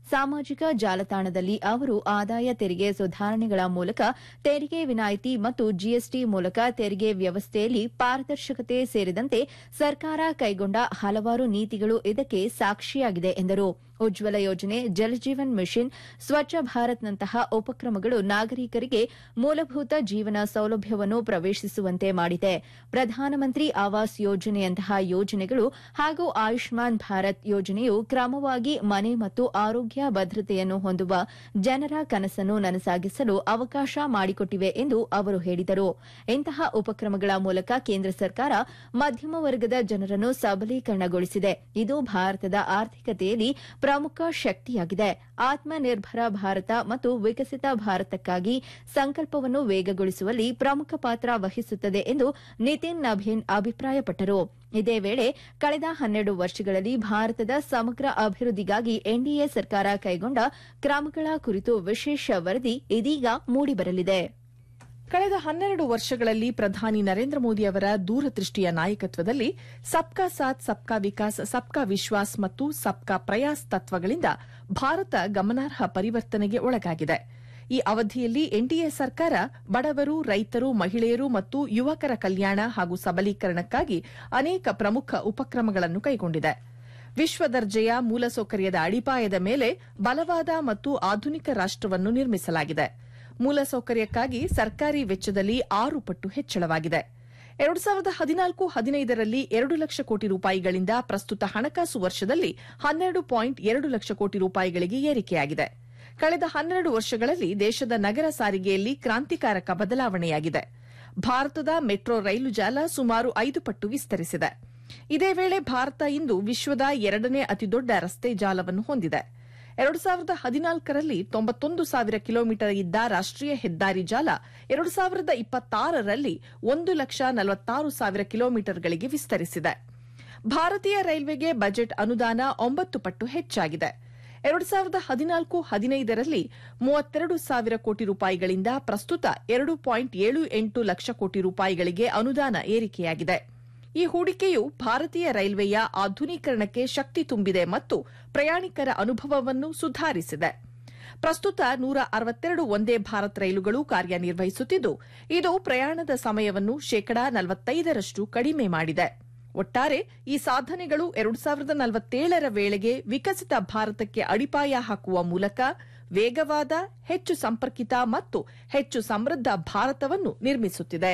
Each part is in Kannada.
ಸಾಮಾಜಿಕ ಜಾಲತಾಣದಲ್ಲಿ ಅವರು ಆದಾಯ ತೆರಿಗೆ ಸುಧಾರಣೆಗಳ ಮೂಲಕ ತೆರಿಗೆ ವಿನಾಯಿತಿ ಮತ್ತು ಜಿಎಸ್ಟಿ ಮೂಲಕ ತೆರಿಗೆ ವ್ಯವಸ್ಥೆಯಲ್ಲಿ ಪಾರದರ್ಶಕತೆ ಸೇರಿದಂತೆ ಸರ್ಕಾರ ಕೈಗೊಂಡ ಹಲವಾರು ನೀತಿಗಳು ಇದಕ್ಕೆ ಸಾಕ್ಷಿಯಾಗಿದೆ ಎಂದರು ಉಜ್ವಲ ಯೋಜನೆ ಜಲಜೀವನ್ ಮಿಷನ್ ಸ್ವಚ್ಛ ಭಾರತ್ನಂತಹ ಉಪಕ್ರಮಗಳು ನಾಗರಿಕರಿಗೆ ಮೂಲಭೂತ ಜೀವನ ಸೌಲಭ್ಯವನ್ನು ಪ್ರವೇಶಿಸುವಂತೆ ಮಾಡಿದೆ ಪ್ರಧಾನಮಂತ್ರಿ ಆವಾಸ್ ಯೋಜನೆಯಂತಹ ಯೋಜನೆಗಳು ಹಾಗೂ ಆಯುಷ್ಮಾನ್ ಭಾರತ್ ಯೋಜನೆಯು ಕ್ರಮವಾಗಿ ಮನೆ ಮತ್ತು ಆರೋಗ್ಯ ಭದ್ರತೆಯನ್ನು ಹೊಂದುವ ಜನರ ಕನಸನ್ನು ನನಸಾಗಿಸಲು ಅವಕಾಶ ಮಾಡಿಕೊಟ್ಟಿವೆ ಎಂದು ಅವರು ಹೇಳಿದರು ಇಂತಹ ಉಪಕ್ರಮಗಳ ಮೂಲಕ ಕೇಂದ್ರ ಸರ್ಕಾರ ಮಧ್ಯಮ ವರ್ಗದ ಜನರನ್ನು ಸಬಲೀಕರಣಗೊಳಿಸಿದೆ ಇದು ಭಾರತದ ಆರ್ಥಿಕತೆಯಲ್ಲಿ ಪ್ರಮುಖ ಶಕ್ತಿಯಾಗಿದೆ ಆತ್ಮನಿರ್ಭರ ಭಾರತ ಮತ್ತು ವಿಕಸಿತ ಭಾರತಕ್ಕಾಗಿ ಸಂಕಲ್ಪವನ್ನು ವೇಗಗೊಳಿಸುವಲ್ಲಿ ಪ್ರಮುಖ ಪಾತ್ರ ವಹಿಸುತ್ತದೆ ಎಂದು ನಿತಿನ್ ನಭೀನ್ ಅಭಿಪ್ರಾಯಪಟ್ಟರು ಇದೇ ವೇಳೆ ಕಳೆದ ಹನ್ನೆರಡು ವರ್ಷಗಳಲ್ಲಿ ಭಾರತದ ಸಮಗ್ರ ಅಭಿವೃದ್ಧಿಗಾಗಿ ಎನ್ಡಿಎ ಸರ್ಕಾರ ಕೈಗೊಂಡ ಕ್ರಮಗಳ ಕುರಿತು ವಿಶೇಷ ವರದಿ ಇದೀಗ ಮೂಡಿಬರಲಿದೆ ಕಳೆದ ಹನ್ನೆರಡು ವರ್ಷಗಳಲ್ಲಿ ಪ್ರಧಾನಿ ನರೇಂದ್ರ ಮೋದಿ ಅವರ ದೂರದೃಷ್ಟಿಯ ನಾಯಕತ್ವದಲ್ಲಿ ಸಬ್ಕಾ ಸಾಥ್ ಸಬ್ಕಾ ವಿಕಾಸ್ ಸಬ್ಕಾ ವಿಶ್ವಾಸ್ ಮತ್ತು ಸಬ್ಕಾ ಪ್ರಯಾಸ್ ತತ್ವಗಳಿಂದ ಭಾರತ ಗಮನಾರ್ಹ ಪರಿವರ್ತನೆಗೆ ಒಳಗಾಗಿದೆ ಈ ಅವಧಿಯಲ್ಲಿ ಎನ್ಡಿಎ ಸರ್ಕಾರ ಬಡವರು ರೈತರು ಮಹಿಳೆಯರು ಮತ್ತು ಯುವಕರ ಕಲ್ಯಾಣ ಹಾಗೂ ಸಬಲೀಕರಣಕ್ಕಾಗಿ ಅನೇಕ ಪ್ರಮುಖ ಉಪಕ್ರಮಗಳನ್ನು ಕೈಗೊಂಡಿದೆ ವಿಶ್ವ ದರ್ಜೆಯ ಮೂಲಸೌಕರ್ಯದ ಅಡಿಪಾಯದ ಮೇಲೆ ಬಲವಾದ ಮತ್ತು ಆಧುನಿಕ ರಾಷ್ಟವನ್ನು ನಿರ್ಮಿಸಲಾಗಿದೆ ಮೂಲಸೌಕರ್ಯಕ್ಕಾಗಿ ಸರ್ಕಾರಿ ವೆಚ್ಚದಲ್ಲಿ ಆರು ಪಟ್ಟು ಹೆಚ್ಚಳವಾಗಿದೆ ಎರಡು ಸಾವಿರದ ಹದಿನಾಲ್ಕು ಹದಿನೈದರಲ್ಲಿ ಎರಡು ಲಕ್ಷ ಕೋಟಿ ರೂಪಾಯಿಗಳಿಂದ ಪ್ರಸ್ತುತ ಹಣಕಾಸು ವರ್ಷದಲ್ಲಿ ಹನ್ನೆರಡು ಪಾಯಿಂಟ್ ಎರಡು ಲಕ್ಷ ಕೋಟಿ ರೂಪಾಯಿಗಳಿಗೆ ಏರಿಕೆಯಾಗಿದೆ ಕಳೆದ ಹನ್ನೆರಡು ವರ್ಷಗಳಲ್ಲಿ ದೇಶದ ನಗರ ಸಾರಿಗೆಯಲ್ಲಿ ಕ್ರಾಂತಿಕಾರಕ ಬದಲಾವಣೆಯಾಗಿದೆ ಭಾರತದ ಮೆಟ್ರೋ ರೈಲು ಜಾಲ ಸುಮಾರು ಐದು ಪಟ್ಟು ವಿಸ್ತರಿಸಿದೆ ಇದೇ ವೇಳೆ ಭಾರತ ಇಂದು ವಿಶ್ವದ ಎರಡನೇ ಅತಿದೊಡ್ಡ ರಸ್ತೆ ಜಾಲವನ್ನು ಹೊಂದಿದೆ ಎರಡು ಸಾವಿರದ ಹದಿನಾಲ್ಕರಲ್ಲಿ ತೊಂಬತ್ತೊಂದು ಸಾವಿರ ಕಿಲೋಮೀಟರ್ ಇದ್ದ ರಾಷ್ಟೀಯ ಹೆದ್ದಾರಿ ಜಾಲ ಎರಡು ಸಾವಿರದ ಇಪ್ಪತ್ತಾರರಲ್ಲಿ ಒಂದು ಲಕ್ಷ ನಲವತ್ತಾರು ಸಾವಿರ ಕಿಲೋಮೀಟರ್ಗಳಿಗೆ ವಿಸ್ತರಿಸಿದೆ ಭಾರತೀಯ ರೈಲ್ವೆಗೆ ಬಜೆಟ್ ಅನುದಾನ ಒಂಬತ್ತು ಪಟ್ಟು ಹೆಚ್ಚಾಗಿದೆ ಎರಡು ಸಾವಿರದ ಹದಿನಾಲ್ಕು ಹದಿನೈದರಲ್ಲಿ ಮೂವತ್ತೆರಡು ಸಾವಿರ ಕೋಟಿ ರೂಪಾಯಿಗಳಿಂದ ಪ್ರಸ್ತುತ ಎರಡು ಪಾಯಿಂಟ್ ಏಳು ಎಂಟು ಲಕ್ಷ ಕೋಟಿ ರೂಪಾಯಿಗಳಿಗೆ ಅನುದಾನ ಏರಿಕೆಯಾಗಿದೆ ಈ ಹೂಡಿಕೆಯು ಭಾರತೀಯ ರೈಲ್ವೆಯ ಆಧುನೀಕರಣಕ್ಕೆ ಶಕ್ತಿ ತುಂಬಿದೆ ಮತ್ತು ಪ್ರಯಾಣಿಕರ ಅನುಭವವನ್ನು ಸುಧಾರಿಸಿದೆ ಪ್ರಸ್ತುತ ನೂರ ಅರವತ್ತೆರಡು ಒಂದೇ ಭಾರತ್ ರೈಲುಗಳು ಕಾರ್ಯನಿರ್ವಹಿಸುತ್ತಿದ್ದು ಇದು ಪ್ರಯಾಣದ ಸಮಯವನ್ನು ಶೇಕಡಾ ನಲವತ್ತೈದರಷ್ಟು ಕಡಿಮೆ ಮಾಡಿದೆ ಒಟ್ಟಾರೆ ಈ ಸಾಧನೆಗಳು ಎರಡು ಸಾವಿರದ ನಲವತ್ತೇಳರ ವೇಳೆಗೆ ವಿಕಸಿತ ಭಾರತಕ್ಕೆ ಅಡಿಪಾಯ ಹಾಕುವ ಮೂಲಕ ವೇಗವಾದ ಹೆಚ್ಚು ಸಂಪರ್ಕಿತ ಮತ್ತು ಹೆಚ್ಚು ಸಮೃದ್ಧ ಭಾರತವನ್ನು ನಿರ್ಮಿಸುತ್ತಿದೆ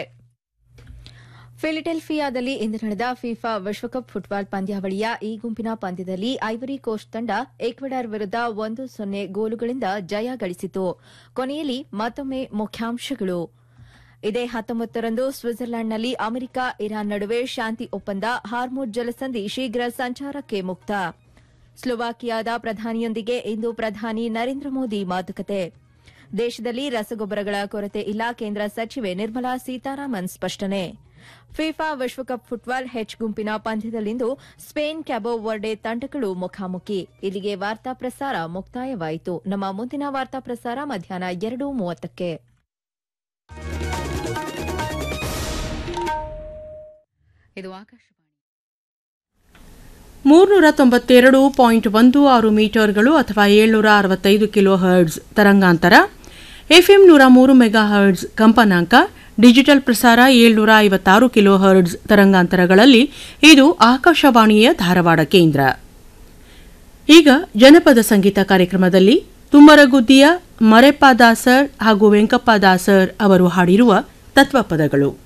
ಫಿಲಿಡೆಲ್ಫಿಯಾದಲ್ಲಿ ಇಂದು ನಡೆದ ಫಿಫಾ ವಿಶ್ವಕಪ್ ಫುಟ್ಬಾಲ್ ಪಂದ್ಯಾವಳಿಯ ಈ ಗುಂಪಿನ ಪಂದ್ಯದಲ್ಲಿ ಐವರಿ ಕೋಸ್ಟ್ ತಂಡ ಈಕ್ವೆಡಾರ್ ವಿರುದ್ದ ಒಂದು ಸೊನ್ನೆ ಗೋಲುಗಳಿಂದ ಜಯ ಗಳಿಸಿತು ಕೊನೆಯಲ್ಲಿ ಮತ್ತೊಮ್ಮೆ ಮುಖ್ಯಾಂಶಗಳು ಇದೇ ಹತ್ತೊಂಬತ್ತರಂದು ಸ್ವಿಟ್ಜರ್ಲೆಂಡ್ನಲ್ಲಿ ಅಮೆರಿಕ ಇರಾನ್ ನಡುವೆ ಶಾಂತಿ ಒಪ್ಪಂದ ಹಾರ್ಮುಡ್ ಜಲಸಂಧಿ ಶೀಘ್ರ ಸಂಚಾರಕ್ಕೆ ಮುಕ್ತ ಸ್ಲೋವಾಕಿಯಾದ ಪ್ರಧಾನಿಯೊಂದಿಗೆ ಇಂದು ಪ್ರಧಾನಿ ನರೇಂದ್ರ ಮೋದಿ ಮಾತುಕತೆ ದೇಶದಲ್ಲಿ ರಸಗೊಬ್ಬರಗಳ ಕೊರತೆ ಇಲ್ಲ ಕೇಂದ್ರ ಸಚಿವೆ ನಿರ್ಮಲಾ ಸೀತಾರಾಮನ್ ಸ್ಪಷ್ಟನೆ ಫಿಫಾ ವಿಶ್ವಕಪ್ ಫುಟ್ಬಾಲ್ ಹೆಚ್ ಗುಂಪಿನ ಪಂದ್ಯದಲ್ಲಿಂದು ಸ್ಪೇನ್ ಕ್ಯಾಬೋ ವರ್ಡೆ ತಂಡಗಳು ಮುಖಾಮುಖಿ ಇಲ್ಲಿಗೆ ವಾರ್ತಾ ಪ್ರಸಾರ ಮುಕ್ತಾಯವಾಯಿತು ನಮ್ಮ ಮುಂದಿನ ವಾರ್ತಾ ಪ್ರಸಾರ ಮಧ್ಯಾಹ್ನ ಎರಡು ಮೂವತ್ತಕ್ಕೆ ಇದು ಆಕಾಶವಾಣಿ ಮೂರ್ನೂರ ತೊಂಬತ್ತೆರಡು ಪಾಯಿಂಟ್ ಒಂದು ಆರು ಮೀಟರ್ಗಳು ಅಥವಾ ಏಳ್ನೂರ ಅರವತ್ತೈದು ಕಿಲೋ ಹರ್ಡ್ಸ್ ತರಂಗಾಂತರ ಎಫ್ಎಂ ನೂರ ಮೂರು ಮೆಗಾ ಹರ್ಡ್ಸ್ ಕಂಪನಾಂಕ ಡಿಜಿಟಲ್ ಪ್ರಸಾರ ಏಳ್ನೂರ ಐವತ್ತಾರು ಕಿಲೋ ಹರ್ಡ್ಸ್ ತರಂಗಾಂತರಗಳಲ್ಲಿ ಇದು ಆಕಾಶವಾಣಿಯ ಧಾರವಾಡ ಕೇಂದ್ರ ಈಗ ಜನಪದ ಸಂಗೀತ ಕಾರ್ಯಕ್ರಮದಲ್ಲಿ ತುಮ್ಮರಗುದ್ದಿಯ ಮರೆಪ್ಪ ದಾಸರ್ ಹಾಗೂ ವೆಂಕಪ್ಪ ದಾಸರ್ ಅವರು ಹಾಡಿರುವ ತತ್ವಪದಗಳು